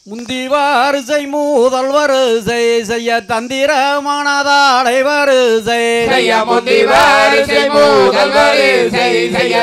முந்தி வரிசை மூதல் வரிசை செய்ய தந்திரமானதாடை வரிசை செய்ய முந்தி வரிசை முதல் வரிசை செய்ய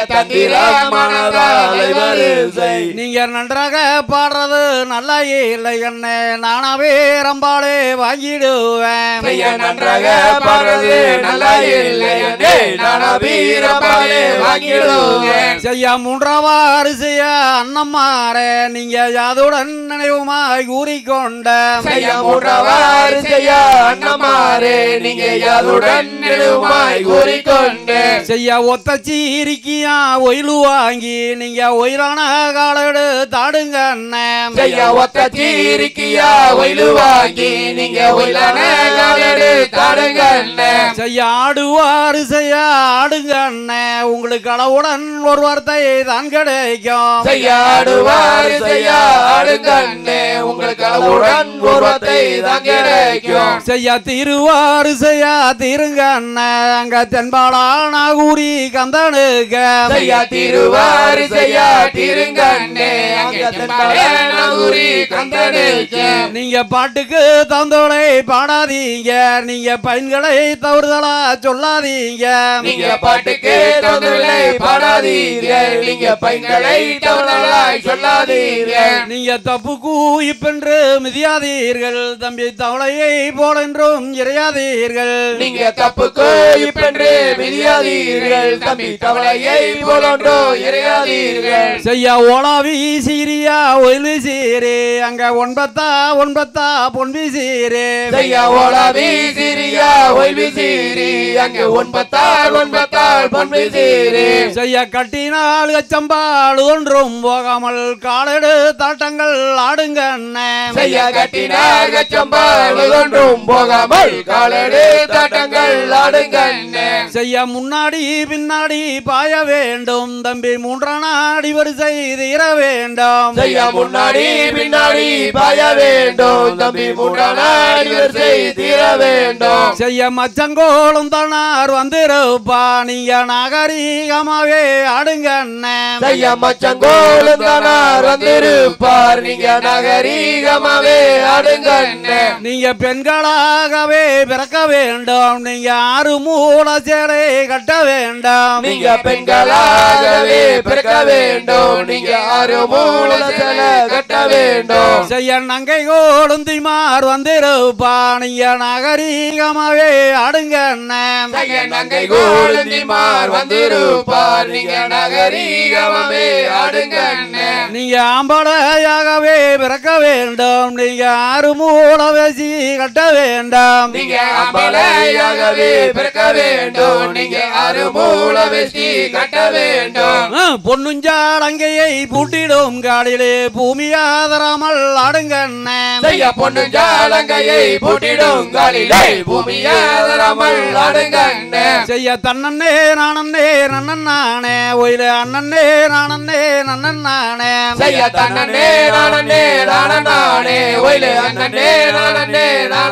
தந்திரமானதாலை வரிசை நீங்க நன்றாக பாடுறது நல்லா இல்லை என்ன நானாவே ரம்பாலே வாங்கிடுவேன் செய்ய நன்றாக பாடுறது நல்லா இல்லை என்றே நான் வீரபாலே வாங்கிடுவேன் செய்ய மூன்றாம் வரிசைய அண்ணம்மாரே நீங்க யாதுடன் நினைவுமாய் கூறிக்கொண்ட செய்ய மூன்றவாறு செய்ய அண்ணமாரே நீங்க யாருடன் நெடுமாய் கூறிக்கொண்டு செய்ய ஒத்த சீரிக்கியா ஒயிலு வாங்கி நீங்க ஒயிலான காலடு தாடுங்க அண்ணன் செய்ய ஒத்த சீரிக்கியா ஒயிலு வாங்கி நீங்க ஒயிலான காலடு தாடுங்க அண்ணன் செய்ய ஆடுவாரு செய்ய ஆடுங்க அண்ணன் உங்களுக்கு அளவுடன் ஒரு வார்த்தை தான் கிடைக்கும் செய்ய ஆடுவாரு செய்ய ஆடுங்கண்ணே உங்களுக்கு அளவுடன் உருவத்தை தான் கிடைக்கும் செய்ய திருவாரு செய்ய திருங்க அண்ணன் அங்க தென்பாடா நாகூரி கந்தனுக்க செய்ய திருவாரி செய்ய திருங்கண்ணே அங்கே தென்பாலே நகரி கந்தனுக்கு நீங்க பாட்டுக்கு தந்தோலை பாடாதீங்க நீங்க பையன்களை தவறுதலா சொல்லாதீங்க நீங்க பாட்டுக்கு தொந்தரலை பாடாதீர்கள் நீங்க பையன்களை தவறலாய் சொல்லாதீர்கள் நீங்க தப்பு கூயிப்பென்று மிதியாதீர்கள் தம்பி தவளையை போலென்றும் இறையாதீர்கள் நீங்க தப்புக்கு இப்பென்று விதியாதீர்கள் தம்பி தவளையை போலொன்றோ இறையாதீர்கள் செய்ய ஓலாவி சீரியா ஒயிலு சீரே அங்க ஒன்பத்தா ஒன்பத்தா பொன்பி சீரே செய்ய ஓலாவி சிரியா ஒய்வி சீரி அங்கே ஒன்பத்தாள் ஒன்பத்தாள் பொன்மை சீரி செய்ய கட்டினால் கச்சம்பால் ஒன்றும் போகாமல் காலெடு தாட்டங்கள் ஆடுங்க அண்ணன் செய்ய கட்டினார் கச்சம்பால் ஒன்றும் போகாமல் காலடு தாட்டங்கள் ஆடுங்கண்ணே செய்ய முன்னாடி பின்னாடி பாய வேண்டும் தம்பி மூன்றாம் நாடி வரிசை தீர வேண்டும் செய்ய முன்னாடி பின்னாடி பாய வேண்டும் தம்பி முன்னாடி வரிசை தீர வேண்டும் செய்ய மச்சங்கோளும் தனார் வந்திருப்பா நீங்க நாகரீகமாவே ஆடுங்க அண்ணன் செய்ய மச்சங்கோலும் தானார் வந்திருப்பார் நீங்க நகரீகமாவே ஆடுங்கண்ணே நீங்க பெண்களாகவே பிறக்க வேண்டும் நீங்க ஆறு மூல சேலை கட்ட வேண்டும் நீங்க பெண்களாகவே பிறக்க வேண்டும் நீங்க ஆறு மூல சிலை கட்ட வேண்டும் செய்ய நங்கை கோளுந்திமார் வந்திருப்பா நீங்க நாகரீகமாவே ஆடுங்க அண்ணன் செய்ய நங்கை கோலந்திமார் வந்திருப்பார் நீங்க நகரீகமாவே ஆடுங்கண்ணே நீங்க ஆம்பளையாகவே பிறக்க வேண்டும் நீங்க ஆறு மூல வேசி கட்ட வேண்டும் நீங்க அம்பலையாகவே பிறக்க வேண்டும் நீங்க ஆறு மூல வெட்டி கட்ட வேண்டும் ஆ, பொன்னுஞ்சால் அங்கையை பூட்டிடும் காலிலே பூமி ஆதராமல் ஆடுங்க அண்ணன் செய்ய பொண்ணு ஜாலங்கையை பூட்டிடும் காலிலே பூமியாதராமல் ஆடுங்கண்ணே செய்ய தன்னன்னே நானன்னே நன்னன் நானே ஒயில அண்ணன்னே நானன்னே நன்னன் நானே செய்ய தன்னே நானே நானே ஒயிலே அண்ணனே நானே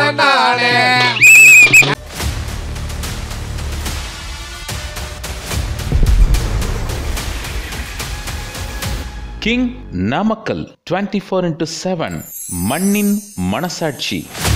நானே king Namakkal twenty four into seven மண்ணின் மனசாட்சி